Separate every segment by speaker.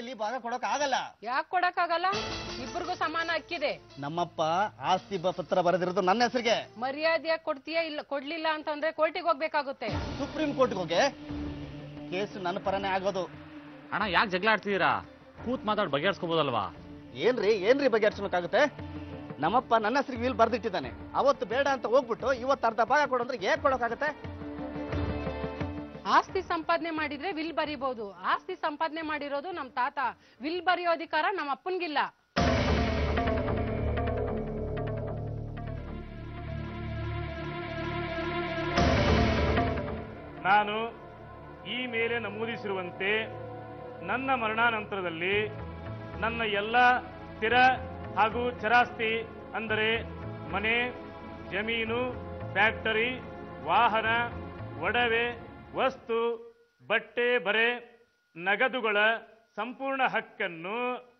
Speaker 1: ಇಲ್ಲಿ ಭಾಗ ಕೊಡಕ್ ಆಗಲ್ಲ
Speaker 2: ಯಾಕೆ ಕೊಡಕ್ಕಾಗಲ್ಲ ಇಬ್ಬರಿಗೂ ಸಮಾನ ಅಕ್ಕಿದೆ
Speaker 1: ನಮ್ಮಪ್ಪ ಆಸ್ತಿ ಬ- ಪತ್ರ ಬರೆದಿರೋದು ನನ್ನ ಹೆಸರಿಗೆ
Speaker 2: ಮರ್ಯಾದೆಯಾಗಿ ಕೊಡ್ತೀಯಾ ಇಲ್ಲ ಕೊಡ್ಲಿಲ್ಲ ಅಂತಂದ್ರೆ ಕೋರ್ಟಿಗೆ ಹೋಗ್ಬೇಕಾಗುತ್ತೆ
Speaker 1: ಸುಪ್ರೀಂ ಕೋರ್ಟ್ಗೆ ಹೋಗಿ ಕೇಸು ನನ್ನ ಪರನೇ ಆಗೋದು
Speaker 3: ಅಣ್ಣ ಯಾಕೆ ಜಗಳ ಆಡ್ತಿದ್ದೀರಾ ಕೂತ್ ಮಾತಾಡಿ ಬಗೆಹರಿಸ್ಕೋಬೋದಲ್ವಾ
Speaker 1: ಏನ್ರಿ ಏನ್ರಿ ಬಗೆಹರಿಸ್ಬೇಕಾಗುತ್ತೆ ನಮ್ಮಪ್ಪ ನನ್ನ ಹೆಸರಿಗೆ ವೀಲ್ ಬರ್ದಿಟ್ಟಿದ್ದಾನೆ ಅವತ್ತು ಬೇಡ ಅಂತ ಹೋಗ್ಬಿಟ್ಟು ಇವತ್ತು ಅರ್ಧ ಭಾಗ ಕೊಡಂದ್ರೆ ಹೇಗ್ ಕೊಡೋಕ್ಕಾಗತ್ತೆ
Speaker 2: ಆಸ್ತಿ ಸಂಪಾದನೆ ಮಾಡಿದ್ರೆ ವಿಲ್ ಬರಿಬಹುದು ಆಸ್ತಿ ಸಂಪಾದನೆ ಮಾಡಿರೋದು ನಮ್ ತಾತ ವಿಲ್ ಬರೆಯೋ ಅಧಿಕಾರ ನಮ್ಮ ಅಪ್ಪನ್ಗಿಲ್ಲ
Speaker 4: ನಾನು ಈ ಮೇಲೆ ನಮೂದಿಸಿರುವಂತೆ ನನ್ನ ಮರಣಾನಂತರದಲ್ಲಿ ನನ್ನ ಎಲ್ಲ ಸ್ಥಿರ ಹಾಗೂ ಚರಾಸ್ತಿ ಅಂದರೆ ಮನೆ ಜಮೀನು ಫ್ಯಾಕ್ಟರಿ ವಾಹನ ಒಡವೆ ವಸ್ತು ಬಟ್ಟೆ ಬರೆ ನಗದುಗಳ ಸಂಪೂರ್ಣ ಹಕ್ಕನ್ನು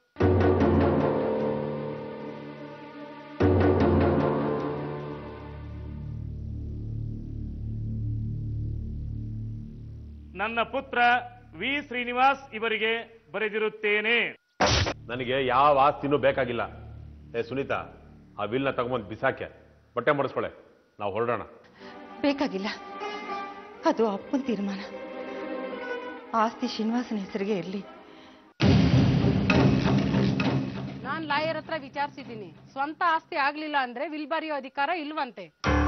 Speaker 4: ನನ್ನ ಪುತ್ರ ವಿ ಶ್ರೀನಿವಾಸ್ ಇವರಿಗೆ ಬರೆದಿರುತ್ತೇನೆ
Speaker 5: ನನಗೆ ಯಾವ ಆಸ್ತಿನೂ ಬೇಕಾಗಿಲ್ಲ ಏ ಸುನೀತಾ ಆ ವಿಲ್ನ ತಗೊಂಬಂದು ಬಿಸಾಕೆ ಬಟ್ಟೆ ಮಾಡಿಸ್ಕೊಳೆ ನಾವು ಹೊರಡೋಣ
Speaker 6: ಬೇಕಾಗಿಲ್ಲ ಅದು ಅಪ್ಪನ ತೀರ್ಮಾನ ಆಸ್ತಿ ಶ್ರೀನಿವಾಸನ ಹೆಸರಿಗೆ ಇರಲಿ
Speaker 2: ನಾನ್ ಲಾಯರ್ ಹತ್ರ ವಿಚಾರಿಸಿದ್ದೀನಿ ಸ್ವಂತ ಆಸ್ತಿ ಆಗ್ಲಿಲ್ಲ ಅಂದ್ರೆ ವಿಲ್ ಬರೆಯೋ ಅಧಿಕಾರ ಇಲ್ವಂತೆ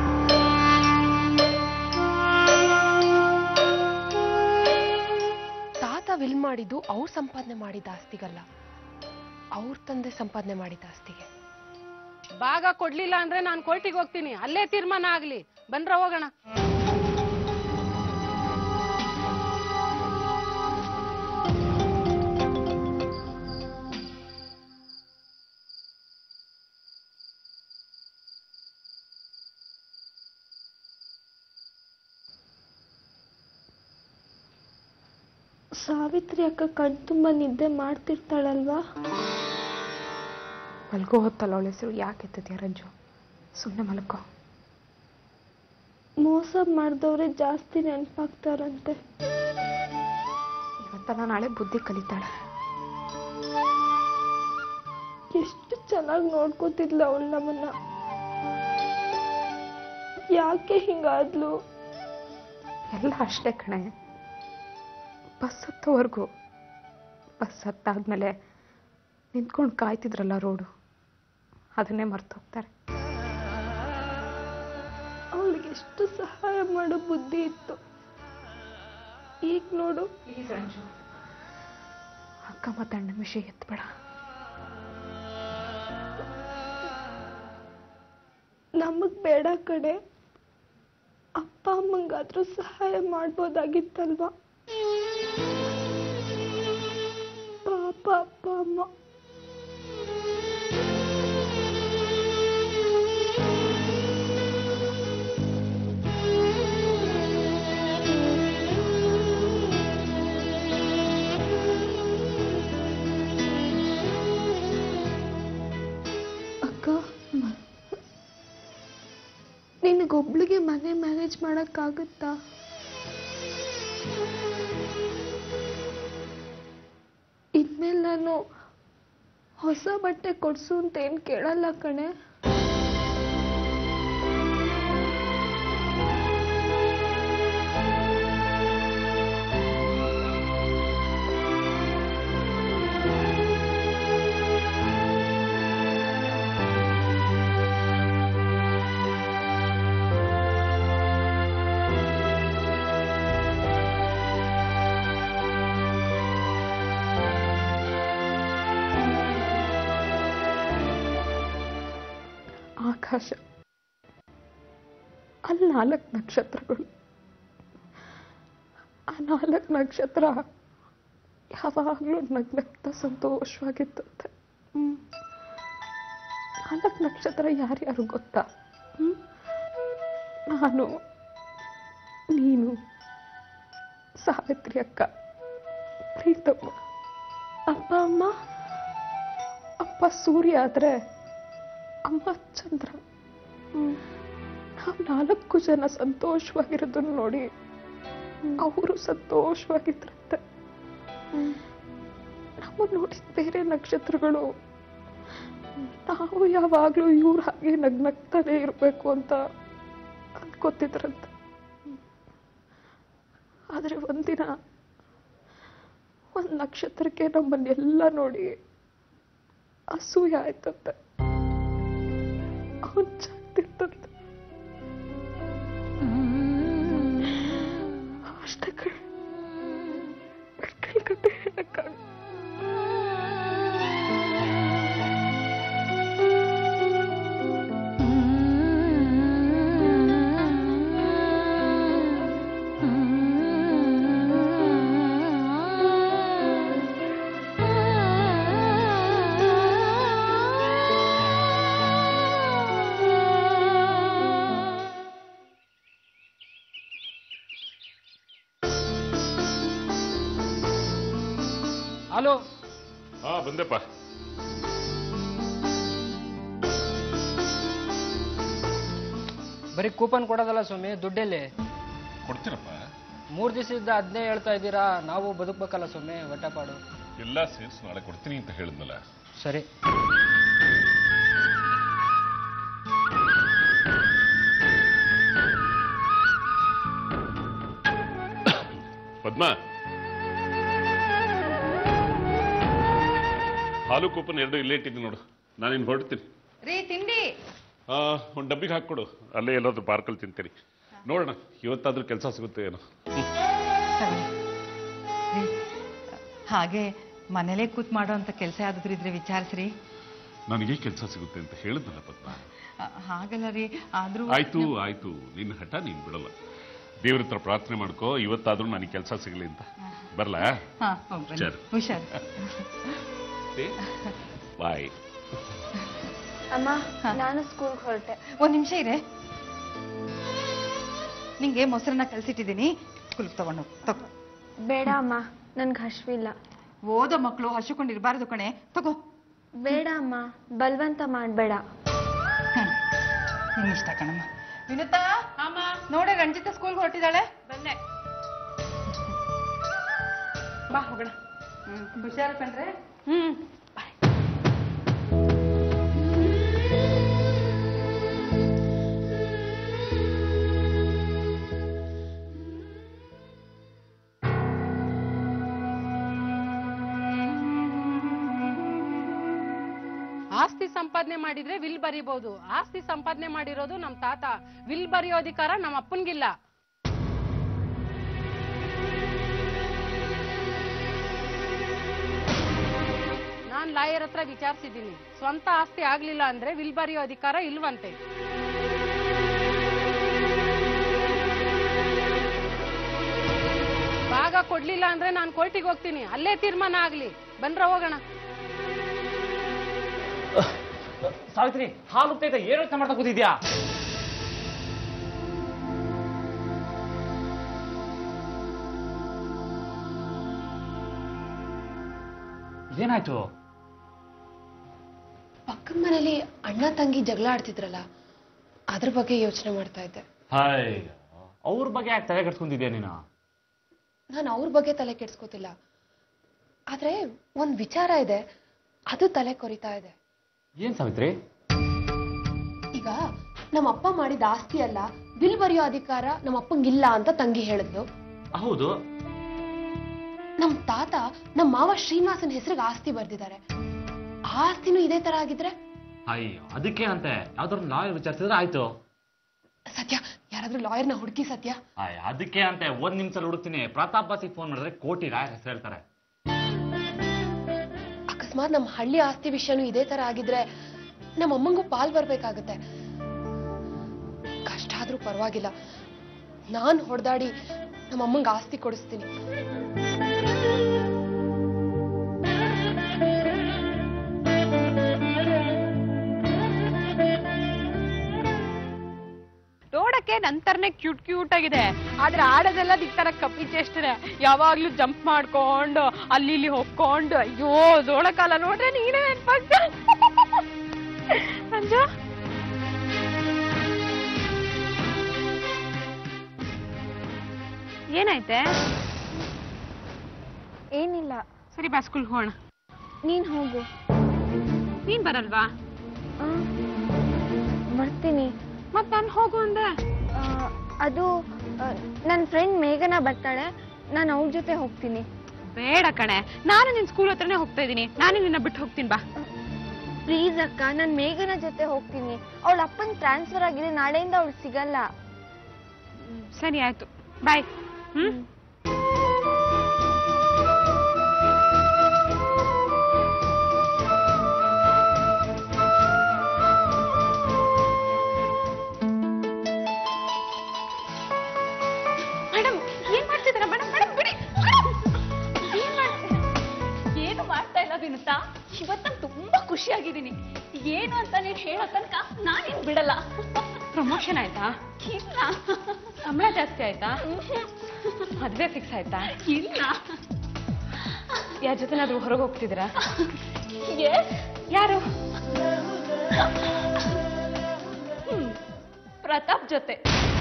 Speaker 7: ತಾತ ವಿಲ್ ಮಾಡಿದ್ದು ಅವ್ರು ಸಂಪಾದನೆ ಮಾಡಿದ ಆಸ್ತಿಗಲ್ಲ ಅವ್ರ ತಂದೆ ಸಂಪಾದನೆ ಮಾಡಿದ ಆಸ್ತಿಗೆ
Speaker 2: ಭಾಗ ಕೊಡ್ಲಿಲ್ಲ ಅಂದ್ರೆ ನಾನ್ ಕೋರ್ಟಿಗೆ ಹೋಗ್ತೀನಿ ಅಲ್ಲೇ ತೀರ್ಮಾನ ಆಗ್ಲಿ ಬಂದ್ರ ಹೋಗೋಣ
Speaker 8: ಸಾವಿತ್ರಿ ಅಕ್ಕ ಕಣ್ ತುಂಬ ನಿದ್ದೆ ಮಾಡ್ತಿರ್ತಾಳಲ್ವಾ
Speaker 7: ಮಲ್ಗೋ ಹೊತ್ತಲ್ಲ ಅವಳ ಹೆಸರು ಯಾಕೆ ಎತ್ತಿದ್ಯಾ ರಂಜು ಸುಮ್ಮನೆ ಮಲ್ಕೋ
Speaker 8: ಮೋಸ ಮಾಡಿದವ್ರೆ ಜಾಸ್ತಿ ನೆನಪಾಗ್ತಾರಂತೆ
Speaker 7: ಇವತ್ತಲ್ಲ ನಾಳೆ ಬುದ್ಧಿ ಕಲಿತಾಳೆ
Speaker 8: ಎಷ್ಟು ಚೆನ್ನಾಗಿ ನೋಡ್ಕೋತಿದ್ಲ ಅವಳು ನಮ್ಮನ್ನ ಯಾಕೆ ಹಿಂಗಾದ್ಲು
Speaker 7: ಎಲ್ಲ ಅಷ್ಟೇ ಕಣೆ ಬಸ್ ಹತ್ತೋವರೆಗೂ ಬಸ್ ಹತ್ತಾದ್ಮೇಲೆ ನಿಂತ್ಕೊಂಡು ಕಾಯ್ತಿದ್ರಲ್ಲ ರೋಡು ಅದನ್ನೇ ಮರ್ತೋಗ್ತಾರೆ
Speaker 8: ಅವಳಿಗೆ ಎಷ್ಟು ಸಹಾಯ ಮಾಡೋ ಬುದ್ಧಿ ಇತ್ತು ಈಗ ನೋಡು
Speaker 7: ಅಕ್ಕ ಮಾತಣ್ಣ ವಿಷಯ ಎತ್ಬೇಡ
Speaker 8: ನಮಗ್ ಬೇಡ ಕಡೆ ಅಪ್ಪ ಅಮ್ಮಂಗಾದ್ರೂ ಸಹಾಯ ಮಾಡ್ಬೋದಾಗಿತ್ತಲ್ವಾ ಪಾಪ ಅಪ್ಪ ಅಮ್ಮ ಅಕ್ಕ ನಿನಗೊಬ್ಳಿಗೆ ಮನೆ ಮ್ಯಾನೇಜ್ ಮಾಡೋಕ್ಕಾಗುತ್ತಾ ಇನ್ಮೇಲೆ ನಾನು ಹೊಸ ಬಟ್ಟೆ ಕೊಡ್ಸು ಅಂತ ಏನು ಕೇಳಲ್ಲ ಕಣೆ
Speaker 7: ಆಕಾಶ ಅಲ್ಲಿ ನಾಲ್ಕು ನಕ್ಷತ್ರಗಳು ಆ ನಾಲ್ಕು ನಕ್ಷತ್ರ ಯಾವಾಗಲೂ ನಗ್ನಗ್ತಾ ಸಂತೋಷವಾಗಿತ್ತಂತೆ ಹ್ಮ್. ನಾಲ್ಕು ನಕ್ಷತ್ರ ಯಾರ್ಯಾರು ಗೊತ್ತಾ ಹ್ಮ್? ನಾನು ನೀನು ಸಾವಿತ್ರಿ ಅಕ್ಕ ಪ್ರೀತಮ್ಮ
Speaker 8: ಅಪ್ಪ ಅಮ್ಮ
Speaker 7: ಅಪ್ಪ ಸೂರ್ಯ ಆದ್ರೆ ಅಮ್ಮ ಚಂದ್ರ ನಾವು ನಾಲ್ಕು ಜನ ಸಂತೋಷವಾಗಿರೋದನ್ನ ನೋಡಿ ಅವರು ಸಂತೋಷವಾಗಿದ್ರಂತೆ ನಾವು
Speaker 8: ನಾವು ನೋಡಿದ ಬೇರೆ ನಕ್ಷತ್ರಗಳು ನಾವು ಯಾವಾಗಲೂ ಇವ್ರ ಹಾಗೆ ನಗ್ನಗ್ತಾನೆ ಇರಬೇಕು ಅಂತ ಅನ್ಕೋತಿದ್ರಂತೆ ಆದರೆ ಒಂದಿನ ಒಂದು ನಕ್ಷತ್ರಕ್ಕೆ ನಮ್ಮನ್ನೆಲ್ಲ ನೋಡಿ ಅಸೂಯೆ ಆಯ್ತಂತೆ ಅವನ್ ಜಾಗ್ತಿರ್ತಂತೆ ಅಷ್ಟೇ ಕಣೆ ಬೆಳ್ಕಲ್ ಕತೆ ಹೇಳಕ್ಕಾಗ
Speaker 3: ಹಲೋ
Speaker 5: ಹಾ ಬಂದೆಪ್ಪ
Speaker 9: ಬರೀ ಕೂಪನ್ ಕೊಡೋದಲ್ಲ ಸ್ವಾಮಿ ದುಡ್ಡೆಲ್ಲಿ
Speaker 10: ಕೊಡ್ತೀರಪ್ಪ
Speaker 9: ಮೂರು ದಿವಸದಿಂದ ಅದನ್ನೇ ಹೇಳ್ತಾ ಇದ್ದೀರಾ ನಾವು ಬದುಕ್ಬೇಕಲ್ಲ ಸ್ವಾಮಿ ಹೊಟ್ಟೆಪಾಡು
Speaker 10: ಎಲ್ಲ ಸೇರಿಸಿ ನಾಳೆ ಕೊಡ್ತೀನಿ ಅಂತ ಹೇಳಿದ್ನಲ್ಲ
Speaker 9: ಸರಿ
Speaker 10: ಪದ್ಮ ಹಾಲು ಕೂಪನ್ ಎರಡು ಇಲ್ಲೇ ಇಟ್ಟಿದ್ದೀನಿ ನೋಡು ನಾನಿನ್ ಹೊರಡ್ತೀನಿ
Speaker 6: ರೀ ತಿಂಡಿ
Speaker 10: ಆ, ಒಂದು ಡಬ್ಬಿಗೆ ಹಾಕ್ಕೊಡು ಅಲ್ಲೇ ಎಲ್ಲಾದ್ರೂ ಪಾರ್ಕಲ್ಲಿ ತಿಂತೀನಿ ನೋಡೋಣ ಇವತ್ತಾದ್ರೂ ಕೆಲಸ ಸಿಗುತ್ತೆ ಏನೋ
Speaker 6: ತಗೊಳ್ಳಿ. ರೀ, ಹಾಗೆ ಮನೇಲೇ ಕೂತ್ ಮಾಡೋ ಅಂತ ಕೆಲಸ ಯಾವ್ದಾದ್ರು ಇದ್ರೆ ವಿಚಾರಿಸ್ರಿ
Speaker 10: ನನಗೆ ಕೆಲಸ ಸಿಗುತ್ತೆ ಅಂತ ಹೇಳಿದ್ನಲ್ಲ ಪದ್ಮ
Speaker 6: ಆ, ಹಾಗಲ್ಲ ರೀ ಆದ್ರೂ
Speaker 10: ಆಯ್ತು ಆಯ್ತು ನಿನ್ನ ಹಠ ನೀನು ಬಿಡಲ್ಲ ದೇವ್ರ ಹತ್ರ ಪ್ರಾರ್ಥನೆ ಮಾಡ್ಕೋ ಇವತ್ತಾದ್ರೂ ನನಗೆ ಕೆಲಸ ಸಿಗಲಿ ಅಂತ ಬರಲಾ
Speaker 6: ಹಾ ಹೋಗ್ ಬನ್ನಿ.
Speaker 10: ಸರಿ.
Speaker 6: ಹುಷಾರು
Speaker 10: ಬಾಯ್
Speaker 8: ಅಮ್ಮ ನಾನು ಸ್ಕೂಲ್ಗೆ ಹೊರಟೆ
Speaker 6: ಒಂದ್ ನಿಮಿಷ ಇರೆ ನಿಂಗೆ ಮೊಸರನ್ನ ಕಲ್ಸಿಟ್ಟಿದ್ದೀನಿ ಸ್ಕೂಲ್ಗೆ ತಗೊಂಡು ತಗೋ
Speaker 8: ಬೇಡ ಅಮ್ಮ ನನ್ಗೆ ಹಶ್ವಿಲ್ಲ
Speaker 6: ಓದೋ ಮಕ್ಕಳು ಹಸಿಕೊಂಡಿರ್ಬಾರ್ದು ಕಣೆ ತಗೋ
Speaker 8: ಬೇಡ ಅಮ್ಮ ಬಲ್ವಂತ ಮಾಡಬೇಡ
Speaker 6: ಹ್ಮ್ ನಿಂಗ್ ಇಷ್ಟ ಕಣಮ್ಮ ವಿನುತಾ ನೋಡೆ ರಂಜಿತ ಸ್ಕೂಲ್ಗೆ ಹೊರಟಿದ್ದಾಳೆ
Speaker 2: ಬಂದೆ ಬಾ ಹೋಗೋಣ
Speaker 6: ಹುಷಾರು ಕಣ್ರೆ
Speaker 2: ಹ್ಮ್ ಆಸ್ತಿ ಸಂಪಾದನೆ ಮಾಡಿದ್ರೆ ವಿಲ್ ಬರಿಬಹುದು ಆಸ್ತಿ ಸಂಪಾದನೆ ಮಾಡಿರೋದು ನಮ್ ತಾತ ವಿಲ್ ಬರೆಯೋ ಅಧಿಕಾರ ನಮ್ಮ ಅಪ್ಪನ್ಗಿಲ್ಲ ನಾನ್ ಲಾಯರ್ ಹತ್ರ ವಿಚಾರಿಸಿದ್ದೀನಿ ಸ್ವಂತ ಆಸ್ತಿ ಆಗ್ಲಿಲ್ಲ ಅಂದ್ರೆ ವಿಲ್ ಬರೆಯೋ ಅಧಿಕಾರ ಇಲ್ವಂತೆ ಭಾಗ ಕೊಡ್ಲಿಲ್ಲ ಅಂದ್ರೆ ನಾನು ಕೋರ್ಟಿಗೆ ಹೋಗ್ತೀನಿ ಅಲ್ಲೇ ತೀರ್ಮಾನ ಆಗ್ಲಿ ಬಂದ್ರ ಹೋಗೋಣ
Speaker 3: ಸಾವಿತ್ರಿ ಹಾಲು ಹೋಗ್ತೈತೆ ಏನು ಯೋಚನೆ ಮಾಡ್ತಾ ಕೂತಿದ್ಯಾ ಏನಾಯ್ತು
Speaker 7: ಪಕ್ಕದ ಮನೇಲಿ ಅಣ್ಣ ತಂಗಿ ಜಗಳ ಆಡ್ತಿದ್ರಲ್ಲ ಅದ್ರ ಬಗ್ಗೆ ಯೋಚನೆ ಮಾಡ್ತಾ ಇದ್ದೆ
Speaker 3: ಹಾಯ್ ಅವ್ರ ಬಗ್ಗೆ ಯಾಕೆ ತಲೆ ಕಟ್ಸ್ಕೊಂತಿದ್ಯಾ ನೀನು
Speaker 7: ನಾನು ಅವ್ರ ಬಗ್ಗೆ ತಲೆ ಕೆಡ್ಸ್ಕೊತಿಲ್ಲ ಆದ್ರೆ ಒಂದ್ ವಿಚಾರ ಇದೆ ಅದು ತಲೆ ಕೊರಿತಾ ಇದೆ
Speaker 3: ಏನ್ ಸಾವಿತ್ರಿ
Speaker 7: ಈಗ ನಮ್ಮ ಅಪ್ಪ ಮಾಡಿದ ಆಸ್ತಿ ಅಲ್ಲ ಬಿಲ್ ಬರೆಯೋ ಅಧಿಕಾರ ನಮ್ಮ ಅಪ್ಪಂಗಿಲ್ಲ ಅಂತ ತಂಗಿ ಹೇಳಿದ್ಲು
Speaker 3: ಹೌದು
Speaker 7: ನಮ್ ತಾತ ನಮ್ಮ ಮಾವ ಶ್ರೀನಿವಾಸನ್ ಹೆಸರಿಗೆ ಆಸ್ತಿ ಬರ್ದಿದ್ದಾರೆ ಆ ಆಸ್ತಿನೂ ಇದೇ ತರ ಆಗಿದ್ರೆ
Speaker 3: ಅಯ್ಯೋ ಅದಕ್ಕೆ ಅಂತೆ ಯಾವ್ದಾದ್ರು ಲಾಯರ್ ವಿಚಾರಿಸಿದ್ರೆ ಆಯ್ತು
Speaker 7: ಸತ್ಯ ಯಾರಾದ್ರೂ ಲಾಯರ್ನ ಹುಡುಕಿ ಸತ್ಯ
Speaker 3: ಅಯ್ಯ ಅದಕ್ಕೆ ಅಂತೆ ಒಂದ್ ನಿಮಿಷ ಹುಡುಕ್ತೀನಿ ಪ್ರತಾಪ್ ಬಾಸಿಗೆ ಫೋನ್ ಮಾಡಿದ್ರೆ ಕೋಟಿ ರಾಯರ್ ಹೆಸರು ಹೇಳ್ತಾರೆ
Speaker 7: ಅಕಸ್ಮಾತ್ ನಮ್ಮ ಹಳ್ಳಿ ಆಸ್ತಿ ವಿಷಯನೂ ಇದೇ ತರ ಆಗಿದ್ರೆ ನಮ್ಮ ಅಮ್ಮಂಗೂ ಪಾಲ್ ಬರ್ಬೇಕಾಗತ್ತೆ ಕಷ್ಟ ಆದ್ರೂ ಪರವಾಗಿಲ್ಲ ನಾನ್ ಹೊಡೆದಾಡಿ ನಮ್ಮ ಅಮ್ಮಂಗೆ ಆಸ್ತಿ ಕೊಡಿಸ್ತೀನಿ
Speaker 2: ನೋಡಕ್ಕೆ ನಂತರನೇ ಕ್ಯೂಟ್ ಕ್ಯೂಟ್ ಆಗಿದೆ ಆದ್ರೆ ಆಡೋದೆಲ್ಲ ದಿಕ್ತರ ಕಪ್ಪಿ ಚೇಷ್ಟನೆ ಯಾವಾಗ್ಲೂ ಜಂಪ್ ಮಾಡ್ಕೊಂಡು ಅಲ್ಲಿ ಇಲ್ಲಿ ಹೊಕ್ಕೊಂಡು ಅಯ್ಯೋ ಕಾಲ ನೋಡ್ರೆ ನೀನೇ ನೆನ್ಪಾಗ್ತ ಅಂಜ ಏನಾಯ್ತೆ
Speaker 8: ಏನಿಲ್ಲ
Speaker 2: ಸರಿ ಬಾ ಸ್ಕೂಲ್ ಹೋಗೋಣ
Speaker 8: ನೀನ್ ಹೋಗು
Speaker 2: ನೀನ್ ಬರಲ್ವಾ
Speaker 8: ಆ, ಬರ್ತೀನಿ
Speaker 2: ಮತ್ ನಾನು ಹೋಗು ಅಂದೆ
Speaker 8: ಆ, ಅದು ನನ್ನ ಫ್ರೆಂಡ್ ಮೇಘನ ಬರ್ತಾಳೆ ನಾನು ಅವ್ರ ಜೊತೆ ಹೋಗ್ತೀನಿ
Speaker 2: ಬೇಡ ಕಣೆ ನಾನು ನಿನ್ ಸ್ಕೂಲ್ ಹತ್ರನೇ ಹೋಗ್ತಾ ಇದೀನಿ ನಾನು ನಿನ್ನ ಬಿಟ್ಟು ಹೋಗ್ತೀನಿ ಬಾ
Speaker 8: ಪ್ಲೀಸ್ ಅಕ್ಕ ನಾನು ಮೇಘನ ಜೊತೆ ಹೋಗ್ತೀನಿ ಅವಳ ಅಪ್ಪನ್ ಟ್ರಾನ್ಸ್ಫರ್ ಆಗಿದೆ ನಾಳೆಯಿಂದ ಅವಳು ಸಿಗಲ್ಲ
Speaker 2: ಸರಿ ಆಯ್ತು ಬಾಯ್ ಹ್ಮ್ ಮೇಡಮ್ ಏನ್ ಮಾಡ್ತಿದ್ದೀರಾ ಮೇಡಮ್ ಮೇಡಮ್ ಬಿಡಿ ಏನ್ ಮಾಡ್ತಿದ್ದೀರಾ?
Speaker 11: ಏನು ಮಾಡ್ತಾ ಇಲ್ಲ ವಿನುತಾ ಇವತ್ತು ನಾನು ತುಂಬಾ ಖುಷಿಯಾಗಿದ್ದೀನಿ ಏನು ಅಂತ ನೀನ್ ಹೇಳೋ ತನಕ ನಾನೇನ್ ಬಿಡಲ್ಲ
Speaker 2: ಪ್ರಮೋಷನ್ ಆಯ್ತಾ
Speaker 11: ಇಲ್ಲ
Speaker 2: ಸಂಬಳ ಜಾಸ್ತಿ ಆಯ್ತಾ ಮದ್ವೆ ಫಿಕ್ಸ್ ಆಯ್ತಾ
Speaker 11: ಇಲ್ಲ
Speaker 2: ಯಾರ ಜೊತೆನಾದ್ರೂ ಹೊರಗೆ ಹೋಗ್ತಿದ್ದೀರಾ
Speaker 11: Yes.
Speaker 2: ಯಾರು
Speaker 11: ಹ್ಮ್. ಪ್ರತಾಪ್ ಜೊತೆ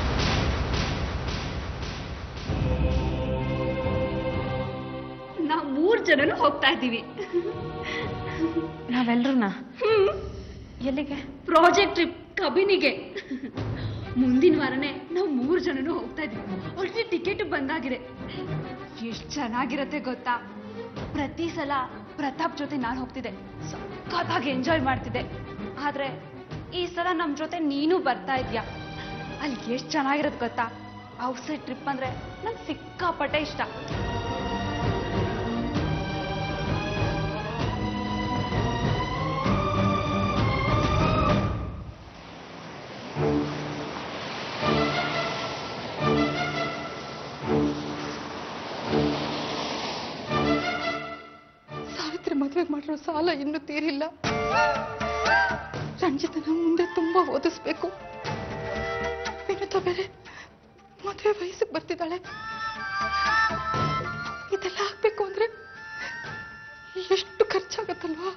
Speaker 11: ನಾವ್ ಮೂರ್ ಜನನು ಹೋಗ್ತಾ ಇದ್ದೀವಿ
Speaker 2: ನಾವೆಲ್ರೂನಾ ಎಲ್ಲಿಗೆ
Speaker 11: ಪ್ರಾಜೆಕ್ಟ್ ಟ್ರಿಪ್ ಕಬಿನಿಗೆ ಮುಂದಿನ ವಾರನೇ ನಾವು ಮೂರು ಜನನು ಹೋಗ್ತಾ ಇದೀವಿ ಆಲ್ರೆಡಿ ಟಿಕೆಟ್ ಬಂದಾಗಿದೆ ಎಷ್ಟು ಚೆನ್ನಾಗಿರತ್ತೆ ಗೊತ್ತಾ ಪ್ರತಿ ಸಲ ಪ್ರತಾಪ್ ಜೊತೆ ನಾನು ಹೋಗ್ತಿದ್ದೆ ಸಖತ್ತಾಗಿ ಎಂಜಾಯ್ ಮಾಡ್ತಿದ್ದೆ ಆದ್ರೆ ಈ ಸಲ ನಮ್ ಜೊತೆ ನೀನು ಬರ್ತಾ ಇದ್ಯಾ ಅಲ್ಲಿ ಎಷ್ಟು ಚೆನ್ನಾಗಿರತ್ತೆ ಗೊತ್ತಾ ಔಟ್ಸೈಡ್ ಟ್ರಿಪ್ ಅಂದ್ರೆ ನಂಗೆ ಸಿಕ್ಕಾಪಟ್ಟೆ ಇಷ್ಟ
Speaker 6: ಸಾವಿತ್ರಿ ಮದುವೆ ಮಾಡಿರೋ ಸಾಲ ಇನ್ನೂ ತೀರಿಲ್ಲ ರಂಜಿತನ ಮುಂದೆ ತುಂಬಾ ಓದಿಸ್ಬೇಕು ವಿನುತ ಬೇರೆ ಮದುವೆ ವಯಸ್ಸಿಗೆ ಬರ್ತಿದ್ದಾಳೆ ಇದೆಲ್ಲ ಆಗ್ಬೇಕು ಅಂದ್ರೆ ಎಷ್ಟು ಖರ್ಚಾಗತ್ತಲ್ವಾ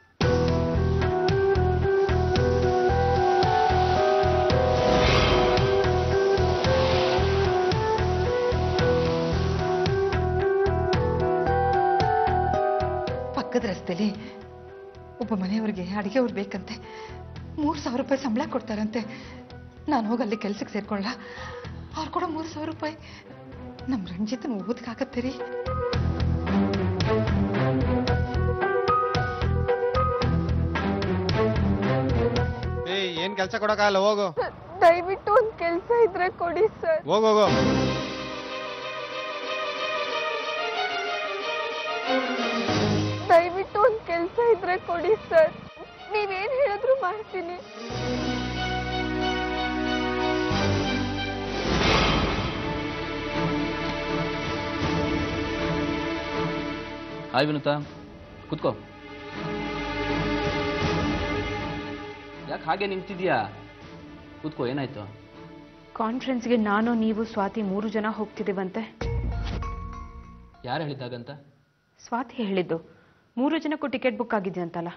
Speaker 6: ಪಕ್ಕದ ರಸ್ತೆಲಿ ಒಬ್ಬ ಮನೆಯವ್ರಿಗೆ ಅಡಿಗೆ ಅವ್ರು ಬೇಕಂತೆ ಮೂರು ಸಾವಿರ ರೂಪಾಯಿ ಸಂಬಳ ಕೊಡ್ತಾರಂತೆ ನಾನು ಹೋಗಿ ಅಲ್ಲಿ ಕೆಲ್ಸಕ್ಕೆ ಸೇರ್ಕೊಳ್ಳ ಅವ್ರು ಕೂಡ ಮೂರು ಸಾವಿರ ರೂಪಾಯಿ ನಮ್ಮ ರಂಜಿತನ ಓದಕ್ಕಾಗತ್ತೆ ರೀ
Speaker 12: ಏಯ್ ಏನ್ ಕೆಲಸ ಕೊಡಕ್ಕಾಗಲ್ಲ ಹೋಗು
Speaker 8: ದಯವಿಟ್ಟು ಒಂದ್ ಕೆಲ್ಸ ಇದ್ರೆ ಕೊಡಿ ಸರ್
Speaker 12: ಹೋಗು ಹೋಗು
Speaker 8: ದಯವಿಟ್ಟು ಒಂದ್ ಕೆಲ್ಸ ಇದ್ರೆ ಕೊಡಿ ಸರ್ ನೀವೇನ್ ಹೇಳಿದ್ರು ಮಾಡ್ತೀನಿ
Speaker 13: ಹಾಯ್ ವಿನುತಾ ಕುತ್ಕೋ ಯಾಕೆ ಹಾಗೆ ನಿಂತಿದ್ಯಾ ಕೂತ್ಕೋ ಏನಾಯ್ತು
Speaker 2: ಕಾನ್ಫರೆನ್ಸ್ಗೆ ನಾನು ನೀವು ಸ್ವಾತಿ ಮೂರು ಜನ ಹೋಗ್ತಿದ್ದೀವಂತೆ
Speaker 13: ಯಾರು ಹೇಳಿದ್ದಾಗಂತ
Speaker 2: ಸ್ವಾತಿ ಹೇಳಿದ್ದು ಮೂರು ಜನಕ್ಕೂ ಟಿಕೆಟ್ ಬುಕ್ ಆಗಿದೆಯಂತಲ್ಲ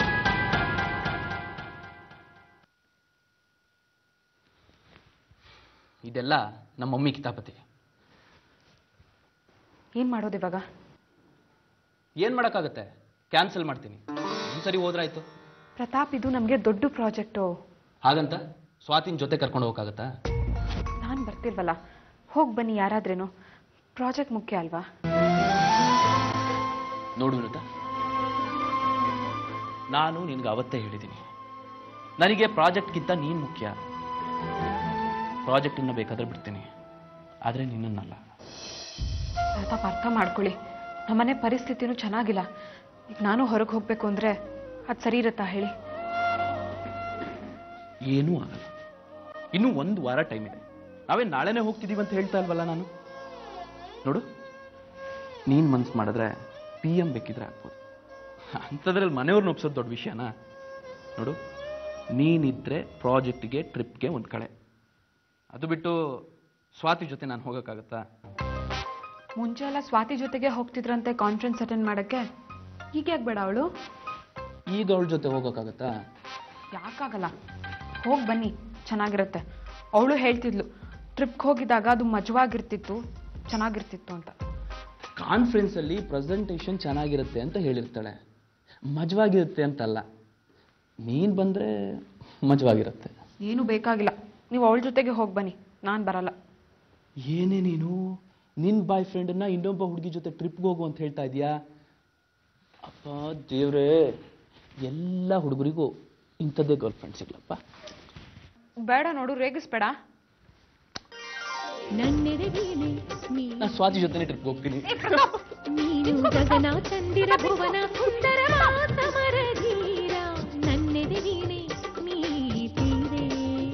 Speaker 13: ಇದೆಲ್ಲ ನಮ್ಮ ಮಮ್ಮಿ ಕಿತಾಪತಿ
Speaker 2: ಏನ್ ಮಾಡೋದು ಇವಾಗ
Speaker 13: ಏನ್ ಮಾಡಕ್ಕಾಗತ್ತೆ ಕ್ಯಾನ್ಸಲ್ ಮಾಡ್ತೀನಿ ಒಂದ್ಸರಿ ಹೋದ್ರಾಯ್ತು
Speaker 2: ಪ್ರತಾಪ್ ಇದು ನಮಗೆ ದೊಡ್ಡ ಪ್ರಾಜೆಕ್ಟು
Speaker 13: ಹಾಗಂತ ಸ್ವಾತಿನ ಜೊತೆ ಕರ್ಕೊಂಡು ಹೋಗಕ್ಕಾಗತ್ತಾ
Speaker 2: ನಾನು ಬರ್ತಿಲ್ವಲ್ಲ ಹೋಗಿ ಬನ್ನಿ ಯಾರಾದ್ರೇನು ಪ್ರಾಜೆಕ್ಟ್ ಮುಖ್ಯ ಅಲ್ವಾ
Speaker 13: ನೋಡು ವಿನುತಾ ನಾನು ನಿನ್ಗೆ ಅವತ್ತೇ ಹೇಳಿದ್ದೀನಿ ನನಗೆ ಪ್ರಾಜೆಕ್ಟ್ಗಿಂತ ನೀನು ಮುಖ್ಯ ಪ್ರಾಜೆಕ್ಟನ್ನು ಬೇಕಾದ್ರೆ ಬಿಡ್ತೀನಿ ಆದರೆ ನಿನ್ನನ್ನಲ್ಲ
Speaker 2: ಪ್ರತಾಪ್ ಅರ್ಥ ಮಾಡ್ಕೊಳ್ಳಿ ನಮ್ಮನೆ ಪರಿಸ್ಥಿತಿನೂ ಚೆನ್ನಾಗಿಲ್ಲ ಈಗ ನಾನು ಹೊರಗೆ ಹೋಗ್ಬೇಕು ಅಂದ್ರೆ ಅದು ಸರಿ ಇರುತ್ತಾ ಹೇಳಿ
Speaker 13: ಏನೂ ಆಗಲ್ಲ ಇನ್ನೂ ಒಂದು ವಾರ ಟೈಮ್ ಇದೆ ನಾವೇ ನಾಳೆನೇ ಹೋಗ್ತಿದೀವಿ ಅಂತ ಹೇಳ್ತಾ ಇಲ್ವಲ್ಲ ನಾನು ನೋಡು ನೀನು ಮನ್ಸು ಮಾಡಿದ್ರೆ ಪಿ ಎಮ್ ಬೇಕಿದ್ರೆ ಆಗ್ಬೋದು ಅಂಥದ್ರಲ್ಲಿ ಮನೆಯವ್ರನ್ನ ಒಪ್ಸೋದು ದೊಡ್ಡ ವಿಷಯನಾ ನೋಡು ನೀನಿದ್ರೆ ಪ್ರಾಜೆಕ್ಟ್ಗೆ ಟ್ರಿಪ್ಗೆ ಒಂದು ಕಡೆ ಅದು ಬಿಟ್ಟು ಸ್ವಾತಿ ಜೊತೆ ನಾನು ಹೋಗೋಕ್ಕಾಗತ್ತಾ
Speaker 2: ಮುಂಚೆ ಎಲ್ಲ ಸ್ವಾತಿ ಜೊತೆಗೆ ಹೋಗ್ತಿದ್ರಂತೆ ಕಾನ್ಫರೆನ್ಸ್ ಅಟೆಂಡ್ ಮಾಡಕ್ಕೆ ಈಗ ಯಾಕೆ ಬೇಡ ಅವಳು
Speaker 13: ಈಗ ಅವಳ ಜೊತೆ ಹೋಗೋಕ್ಕಾಗತ್ತಾ
Speaker 2: ಯಾಕಾಗಲ್ಲ ಹೋಗಿ ಬನ್ನಿ ಚೆನ್ನಾಗಿರುತ್ತೆ ಅವಳು ಹೇಳ್ತಿದ್ಲು ಟ್ರಿಪ್ಗೆ ಹೋಗಿದಾಗ ಅದು ಮಜವಾಗಿರ್ತಿತ್ತು ಚೆನ್ನಾಗಿರ್ತಿತ್ತು ಅಂತ
Speaker 13: ಕಾನ್ಫರೆನ್ಸಲ್ಲಿ ಪ್ರೆಸೆಂಟೇಷನ್ ಚೆನ್ನಾಗಿರುತ್ತೆ ಅಂತ ಹೇಳಿರ್ತಾಳೆ ಮಜವಾಗಿರುತ್ತೆ ಅಂತಲ್ಲ ನೀನು ಬಂದರೆ ಮಜವಾಗಿರುತ್ತೆ
Speaker 2: ಏನು ಬೇಕಾಗಿಲ್ಲ ನೀವು ಅವಳ ಜೊತೆಗೆ ಹೋಗಿ ಬನ್ನಿ ನಾನು ಬರಲ್ಲ
Speaker 13: ಏನೇ ನೀನು ನಿನ್ನ ಬಾಯ್ ಫ್ರೆಂಡನ್ನ ಇನ್ನೊಬ್ಬ ಹುಡುಗಿ ಜೊತೆ ಟ್ರಿಪ್ಗೆ ಹೋಗು ಅಂತ ಹೇಳ್ತಾ ಇದೀಯಾ ಅಪ್ಪ ದೇವ್ರೇ ಎಲ್ಲ ಹುಡುಗರಿಗೂ ಇಂಥದ್ದೇ ಗರ್ಲ್ ಫ್ರೆಂಡ್ ಸಿಗ್ಲಪ್ಪ
Speaker 2: ಬೇಡ ನೋಡು ರೇಗಿಸ್ಬೇಡ
Speaker 8: ನನ್ನೆರಗೇನೆ
Speaker 13: ನಾನು ಸ್ವಾತಿ ಜೊತೆನೇ ಟ್ರಿಪ್ಗೆ ಹೋಗ್ತೀನಿ
Speaker 8: ನೀನು ಗಗನ ಚಂದಿರ ಭುವನ ಸುಂದರ ಸಮರ ಧೀರ ನನ್ನೆದೆಗೇನೆ ನೀತೀರೆ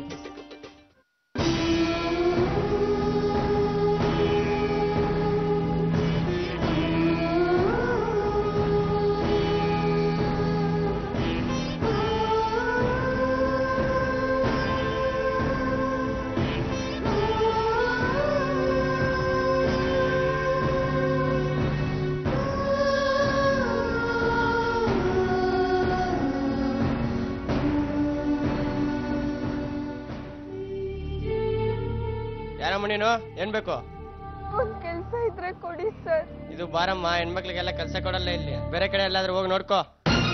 Speaker 12: ಯಾರಮ್ಮ ನೀನು ಏನ್ ಬೇಕು
Speaker 8: ಒಂದ್ ಕೆಲ್ಸ ಇದ್ರೆ ಕೊಡಿ ಸರ್
Speaker 12: ಇದು ಬಾರಮ್ಮ ಹೆಣ್ಮಕ್ಳಿಗೆಲ್ಲ ಕೆಲಸ ಕೊಡಲ್ಲ ಇಲ್ಲಿ ಬೇರೆ ಕಡೆ ಎಲ್ಲಾದ್ರೂ ಹೋಗಿ ನೋಡ್ಕೋ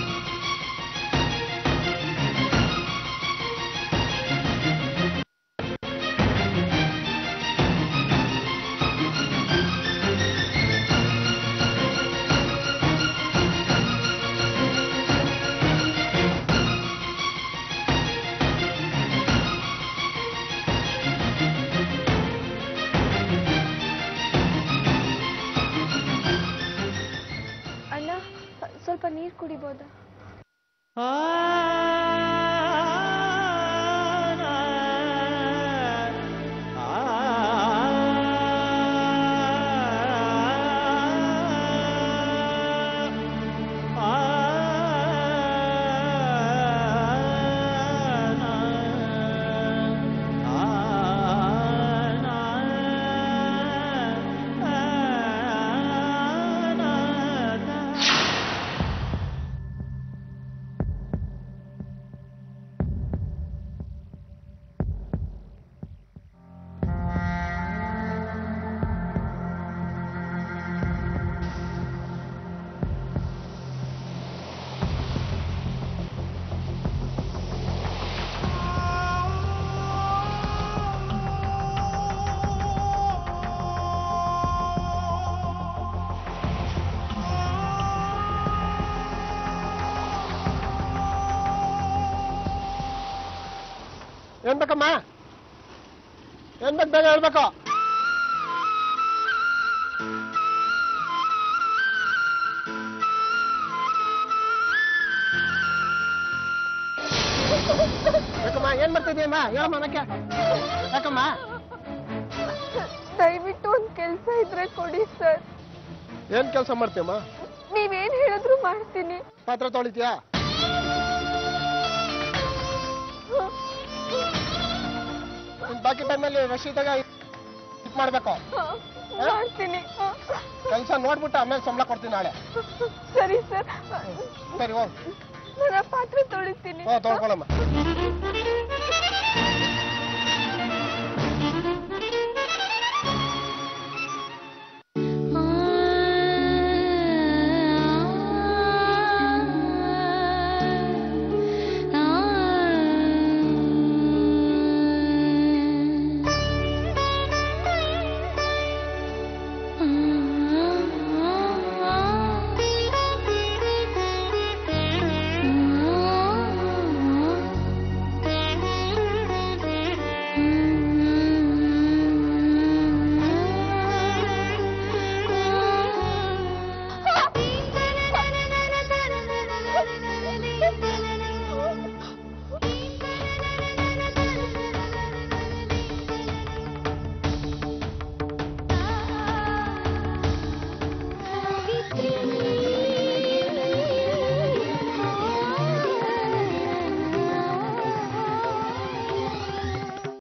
Speaker 8: ಅಣ್ಣ ಸ್ವಲ್ಪ ನೀರ್ ಕುಡಿಬೋದಾ
Speaker 12: ಏನ್ ಬೇಕಮ್ಮ ಏನ್ ಬೇಕು ಬೇಗ ಹೇಳ್ಬೇಕು ಯಾಕಮ್ಮ ಏನ್ ಮಾಡ್ತಿದ್ಯಮ್ಮ ಹೇಳಮ್ಮ ನನಗೆ ಯಾಕಮ್ಮ
Speaker 8: ದಯವಿಟ್ಟು ಒಂದ್ ಕೆಲ್ಸ ಇದ್ರೆ ಕೊಡಿ ಸರ್
Speaker 12: ಏನ್ ಕೆಲಸ ಮಾಡ್ತೀಯಮ್ಮ
Speaker 8: ನೀವೇನ್ ಹೇಳಿದ್ರು ಮಾಡ್ತೀನಿ
Speaker 12: ಪಾತ್ರ ತೊಳಿತೀಯಾ ನಿನ್ ಬಾಕಿ ಟೈಮಲ್ಲಿ ರಶೀದಾಗ ಇದ್ ಮಾಡ್ಬೇಕು
Speaker 8: ಮಾಡ್ತೀನಿ
Speaker 12: ಕೆಲಸ ನೋಡ್ಬಿಟ್ಟು ಆಮೇಲೆ ಸಂಬಳ ಕೊಡ್ತೀನಿ ನಾಳೆ
Speaker 8: ಸರಿ ಸರ್
Speaker 12: ಸರಿ ಹೋಗ್
Speaker 8: ನನ್ನ ಪಾತ್ರೆ ತೊಳಿತೀನಿ
Speaker 12: ಹೋ ತೊಳ್ಕೊಳಮ್ಮ